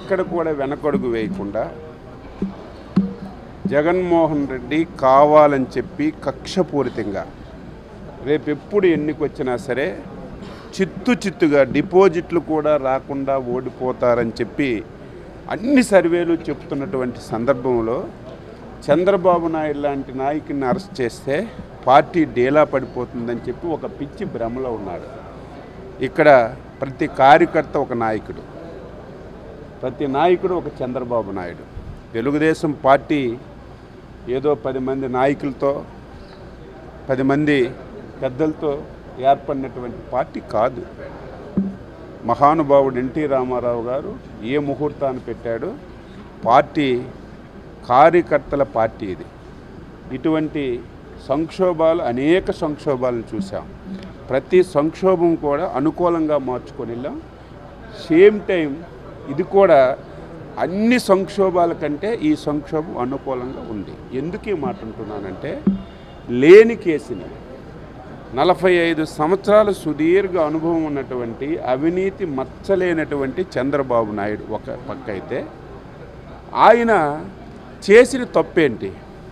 ఎక్కడ కూడా వెనకడుగు వేయకుండా జగన్మోహన్ రెడ్డి కావాలని చెప్పి కక్షపూరితంగా రేపు ఎప్పుడు ఎన్నికొచ్చినా సరే చిత్తు చిత్తుగా డిపాజిట్లు కూడా రాకుండా ఓడిపోతారని చెప్పి అన్ని సర్వేలు చెప్తున్నటువంటి సందర్భంలో చంద్రబాబు నాయుడు లాంటి నాయకుడిని అరెస్ట్ చేస్తే పార్టీ డేలా పడిపోతుందని చెప్పి ఒక పిచ్చి భ్రమలో ఉన్నాడు ఇక్కడ ప్రతి కార్యకర్త ఒక నాయకుడు ప్రతి నాయకుడు ఒక చంద్రబాబు నాయుడు తెలుగుదేశం పార్టీ ఏదో పది మంది నాయకులతో పది మంది పెద్దలతో ఏర్పడినటువంటి పార్టీ కాదు మహానుభావుడు ఎన్టీ రామారావు గారు ఏ ముహూర్తాన్ని పెట్టాడో పార్టీ కార్యకర్తల పార్టీ ఇది ఇటువంటి సంక్షోభాలు అనేక సంక్షోభాలను చూసాం ప్రతి సంక్షోభం కూడా అనుకూలంగా మార్చుకొని వెళ్ళాం సేమ్ టైం ఇది కూడా అన్ని సంక్షోభాల కంటే ఈ సంక్షోభం అనుకూలంగా ఉంది ఎందుకు ఈ మాట అంటున్నానంటే లేని కేసుని నలభై ఐదు సంవత్సరాల సుదీర్ఘ అనుభవం ఉన్నటువంటి అవినీతి మచ్చలేనటువంటి చంద్రబాబు నాయుడు ఒక పక్క అయితే ఆయన చేసిన తప్పేంటి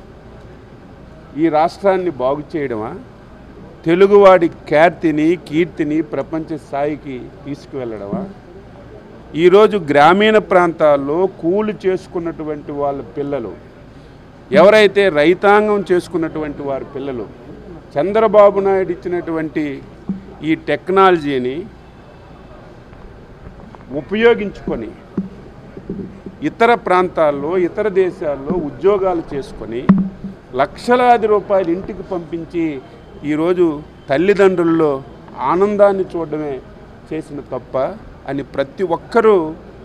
ఈ రాష్ట్రాన్ని బాగు చేయడమా తెలుగువాడి ఖ్యాతిని కీర్తిని ప్రపంచ స్థాయికి తీసుకువెళ్ళడమా ఈరోజు గ్రామీణ ప్రాంతాల్లో కూలి చేసుకున్నటువంటి వాళ్ళ పిల్లలు ఎవరైతే రైతాంగం చేసుకున్నటువంటి వారి పిల్లలు చంద్రబాబు నాయుడు ఇచ్చినటువంటి ఈ టెక్నాలజీని ఉపయోగించుకొని ఇతర ప్రాంతాల్లో ఇతర దేశాల్లో ఉద్యోగాలు చేసుకొని లక్షలాది రూపాయలు ఇంటికి పంపించి ఈరోజు తల్లిదండ్రుల్లో ఆనందాన్ని చూడడమే చేసిన తప్ప అని ప్రతి ఒక్కరూ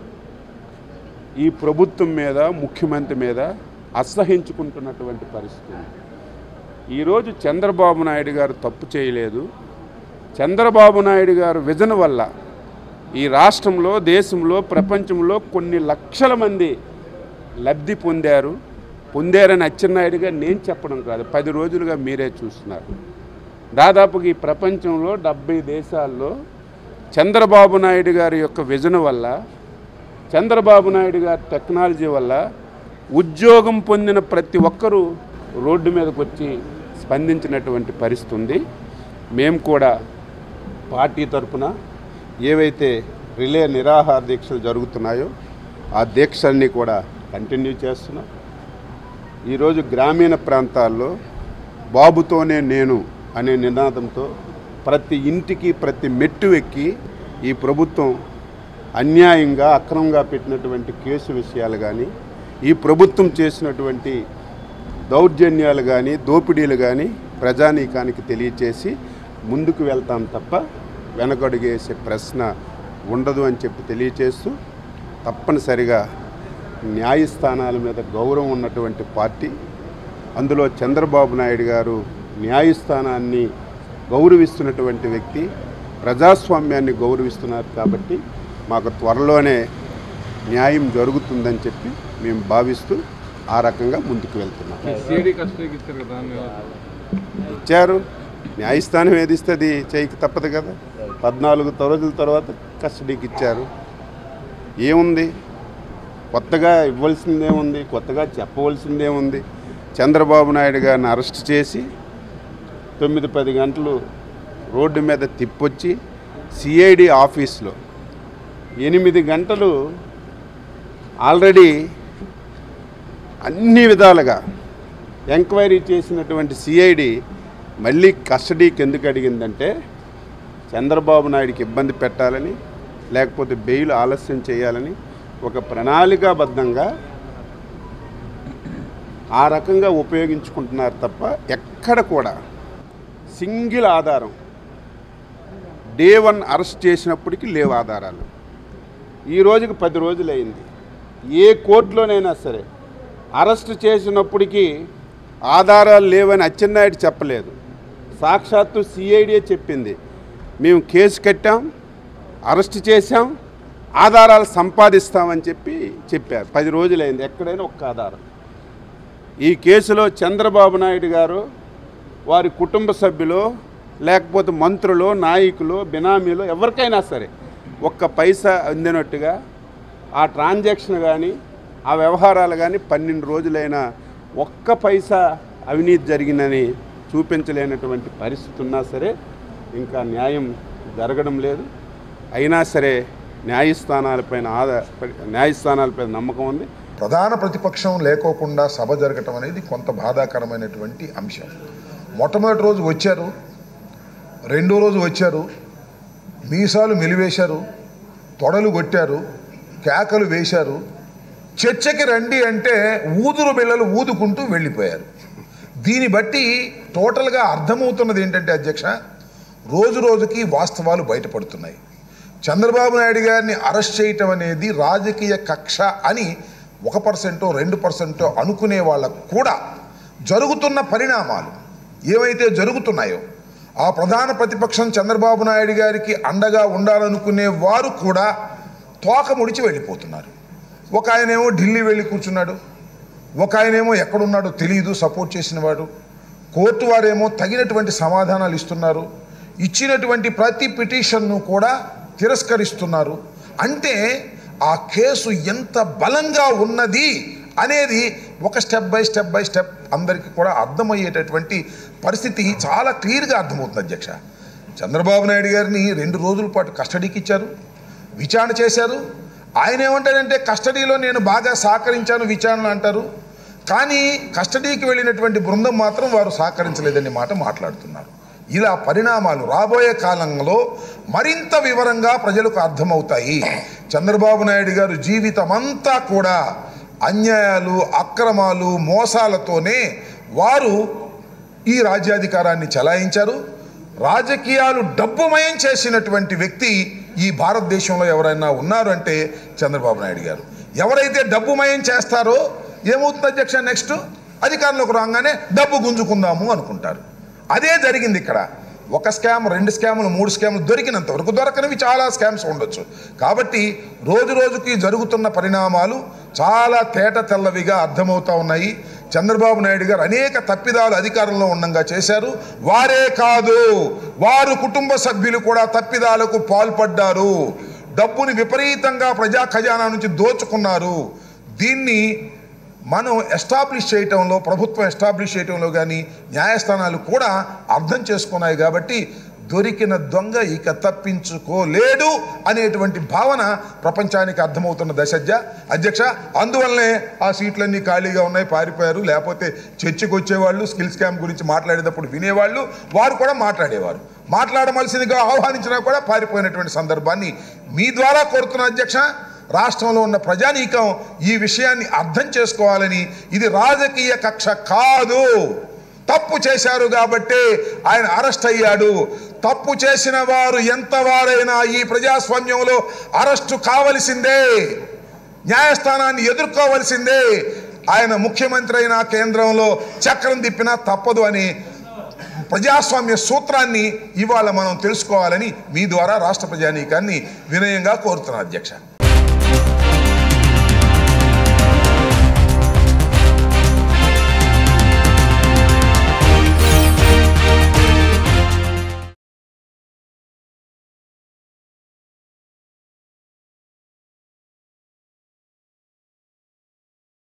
ఈ ప్రభుత్వం మీద ముఖ్యమంత్రి మీద అసహించుకుంటున్నటువంటి పరిస్థితి ఉంది. ఈరోజు చంద్రబాబు నాయుడు గారు తప్పు చేయలేదు చంద్రబాబు నాయుడు గారు విజన్ వల్ల ఈ రాష్ట్రంలో దేశంలో ప్రపంచంలో కొన్ని లక్షల మంది లబ్ధి పొందారు పొందారని అచ్చెన్నాయుడుగా నేను చెప్పడం కాదు పది రోజులుగా మీరే చూస్తున్నారు దాదాపుగా ఈ ప్రపంచంలో డెబ్బై దేశాల్లో చంద్రబాబు నాయుడు గారి యొక్క విజన్ వల్ల చంద్రబాబు నాయుడు గారి టెక్నాలజీ వల్ల ఉద్యోగం పొందిన ప్రతి ఒక్కరూ రోడ్డు మీదకి వచ్చి స్పందించినటువంటి పరిస్థితి ఉంది మేము కూడా పార్టీ తరపున ఏవైతే రిలే నిరాహార దీక్షలు జరుగుతున్నాయో ఆ దీక్షల్ని కూడా కంటిన్యూ చేస్తున్నాం ఈరోజు గ్రామీణ ప్రాంతాల్లో బాబుతోనే నేను అనే నినాదంతో ప్రతి ఇంటికి ప్రతి మెట్టు ఎక్కి ఈ ప్రభుత్వం అన్యాయంగా అక్రమంగా పెట్టినటువంటి కేసు విషయాలు కానీ ఈ ప్రభుత్వం చేసినటువంటి దౌర్జన్యాలు కానీ దోపిడీలు కానీ ప్రజానీకానికి తెలియచేసి ముందుకు వెళ్తాం తప్ప వెనకడుగేసే ప్రశ్న ఉండదు అని చెప్పి తెలియచేస్తూ తప్పనిసరిగా న్యాయస్థానాల మీద గౌరవం ఉన్నటువంటి పార్టీ అందులో చంద్రబాబు నాయుడు గారు న్యాయస్థానాన్ని గౌరవిస్తున్నటువంటి వ్యక్తి ప్రజాస్వామ్యాన్ని గౌరవిస్తున్నారు కాబట్టి మాకు త్వరలోనే న్యాయం జరుగుతుందని చెప్పి మేము భావిస్తూ ఆ రకంగా ముందుకు వెళ్తున్నాం సిఐడి కస్టడీకి ఇచ్చారు కదా దాన్ని ఇచ్చారు న్యాయస్థానం ఏది ఇస్తే అది చేయక తప్పదు కదా పద్నాలుగు రోజుల తర్వాత కస్టడీకి ఇచ్చారు ఏముంది కొత్తగా ఇవ్వాల్సిందేముంది కొత్తగా చెప్పవలసిందేముంది చంద్రబాబు నాయుడు గారిని అరెస్ట్ చేసి తొమ్మిది పది గంటలు రోడ్డు మీద తిప్పొచ్చి సిఐడి ఆఫీస్లో ఎనిమిది గంటలు ఆల్రెడీ అన్ని విధాలుగా ఎంక్వైరీ చేసినటువంటి సిఐడి మళ్ళీ కస్టడీకి ఎందుకు అడిగిందంటే చంద్రబాబు నాయుడికి ఇబ్బంది పెట్టాలని లేకపోతే బెయిల్ ఆలస్యం చేయాలని ఒక ప్రణాళికాబద్ధంగా ఆ రకంగా ఉపయోగించుకుంటున్నారు తప్ప ఎక్కడ కూడా సింగిల్ ఆధారం డే వన్ అరెస్ట్ చేసినప్పటికీ లేవు ఆధారాలు ఈ రోజుకి పది రోజులు అయింది ఏ కోర్టులోనైనా సరే అరెస్ట్ చేసినప్పటికీ ఆధారాలు లేవని అచ్చెన్నాయుడు చెప్పలేదు సాక్షాత్తు సిఐడియే చెప్పింది మేము కేసు కట్టాం అరెస్ట్ చేశాం ఆధారాలు సంపాదిస్తామని చెప్పి చెప్పారు పది రోజులైంది ఎక్కడైనా ఒక్క ఆధారం ఈ కేసులో చంద్రబాబు నాయుడు గారు వారి కుటుంబ సభ్యులు లేకపోతే మంత్రులు నాయకులు బినామీలు ఎవరికైనా సరే ఒక్క పైసా అందినట్టుగా ఆ ట్రాన్సాక్షన్ కానీ ఆ వ్యవహారాలు కానీ పన్నెండు రోజులైనా ఒక్క పైసా అవినీతి జరిగిందని చూపించలేనటువంటి పరిస్థితి ఉన్నా సరే ఇంకా న్యాయం జరగడం లేదు అయినా సరే న్యాయస్థానాలపైన ఆదా న్యాయస్థానాలపైన నమ్మకం ఉంది ప్రధాన ప్రతిపక్షం లేకోకుండా సభ జరగటం అనేది కొంత బాధాకరమైనటువంటి అంశం మొట్టమొదటి రోజు వచ్చారు రెండో రోజు వచ్చారు మీసాలు మెలివేశారు తొడలు కొట్టారు కేకలు వేశారు చర్చకి రండి అంటే ఊదురు బిళ్ళలు ఊదుకుంటూ వెళ్ళిపోయారు దీన్ని బట్టి టోటల్గా అర్థమవుతున్నది ఏంటంటే అధ్యక్ష రోజు రోజుకి వాస్తవాలు బయటపడుతున్నాయి చంద్రబాబు నాయుడు గారిని అరెస్ట్ చేయటం అనేది రాజకీయ కక్ష అని ఒక పర్సెంటో రెండు పర్సెంటో అనుకునే వాళ్ళకు కూడా జరుగుతున్న పరిణామాలు ఏవైతే జరుగుతున్నాయో ఆ ప్రధాన ప్రతిపక్షం చంద్రబాబు నాయుడు గారికి అండగా ఉండాలనుకునే వారు కూడా తోక ముడిచి వెళ్ళిపోతున్నారు ఒక ఆయనేమో ఢిల్లీ వెళ్ళి కూర్చున్నాడు ఒక ఆయనేమో ఎక్కడున్నాడో తెలియదు సపోర్ట్ చేసిన వాడు కోర్టు వారేమో తగినటువంటి సమాధానాలు ఇస్తున్నారు ఇచ్చినటువంటి ప్రతి పిటిషన్ను కూడా తిరస్కరిస్తున్నారు అంటే ఆ కేసు ఎంత బలంగా ఉన్నది అనేది ఒక step by step by step అందరికీ కూడా అర్థమయ్యేటటువంటి పరిస్థితి చాలా క్లియర్గా అర్థమవుతుంది అధ్యక్ష చంద్రబాబు నాయుడు గారిని రెండు రోజుల పాటు కస్టడీకి ఇచ్చారు విచారణ చేశారు ఆయన ఏమంటారంటే కస్టడీలో నేను బాగా సహకరించాను విచారణ అంటారు కానీ కస్టడీకి వెళ్ళినటువంటి బృందం మాత్రం వారు సహకరించలేదనే మాట మాట్లాడుతున్నారు ఇలా పరిణామాలు రాబోయే కాలంలో మరింత వివరంగా ప్రజలకు అర్థమవుతాయి చంద్రబాబు నాయుడు గారు జీవితం అంతా కూడా అన్యాయాలు అక్రమాలు మోసాలతోనే వారు ఈ రాజ్యాధికారాన్ని చలాయించారు రాజకీయాలు డబ్బుమయం చేసినటువంటి వ్యక్తి ఈ భారతదేశంలో ఎవరైనా ఉన్నారు అంటే చంద్రబాబు నాయుడు గారు ఎవరైతే డబ్బుమయం చేస్తారో ఏమవుతుంది అధ్యక్ష నెక్స్ట్ అధికారంలోకి రాగానే డబ్బు గుంజుకుందాము అనుకుంటారు అదే జరిగింది ఇక్కడ ఒక స్కామ్ రెండు స్కాములు మూడు స్కాములు దొరికినంత వరకు దొరకనివి చాలా స్కామ్స్ ఉండొచ్చు కాబట్టి రోజు రోజుకి జరుగుతున్న పరిణామాలు చాలా తేట తెల్లవిగా అర్థమవుతా ఉన్నాయి చంద్రబాబు నాయుడు గారు అనేక తప్పిదాలు అధికారంలో ఉండంగా చేశారు వారే కాదు వారు కుటుంబ సభ్యులు కూడా తప్పిదాలకు పాల్పడ్డారు డబ్బుని విపరీతంగా ప్రజా ఖజానా నుంచి దోచుకున్నారు దీన్ని మనం ఎస్టాబ్లిష్ చేయటంలో ప్రభుత్వం ఎస్టాబ్లిష్ చేయటంలో కానీ న్యాయస్థానాలు కూడా అర్థం చేసుకున్నాయి కాబట్టి దొరికిన దొంగ ఇక తప్పించుకోలేడు అనేటువంటి భావన ప్రపంచానికి అర్థమవుతున్న దశజ్జ అధ్యక్ష అందువల్లనే ఆ సీట్లన్నీ ఖాళీగా ఉన్నాయి పారిపోయారు లేకపోతే చర్చకు వచ్చేవాళ్ళు స్కిల్ స్కామ్ గురించి మాట్లాడేటప్పుడు వినేవాళ్ళు వారు కూడా మాట్లాడేవారు మాట్లాడవలసిందిగా ఆహ్వానించినా కూడా పారిపోయినటువంటి సందర్భాన్ని మీ ద్వారా కోరుతున్న అధ్యక్ష రాష్ట్రంలో ఉన్న ప్రజానీకం ఈ విషయాన్ని అర్థం చేసుకోవాలని ఇది రాజకీయ కక్ష కాదు తప్పు చేశారు కాబట్టి ఆయన అరెస్ట్ అయ్యాడు తప్పు చేసిన వారు ఎంత వారైనా ఈ ప్రజాస్వామ్యంలో అరెస్టు కావలసిందే న్యాయస్థానాన్ని ఎదుర్కోవలసిందే ఆయన ముఖ్యమంత్రి అయిన కేంద్రంలో చక్రం తిప్పినా తప్పదు అని ప్రజాస్వామ్య సూత్రాన్ని ఇవాళ మనం తెలుసుకోవాలని మీ ద్వారా రాష్ట్ర ప్రజానీకాన్ని వినయంగా కోరుతున్నాను అధ్యక్ష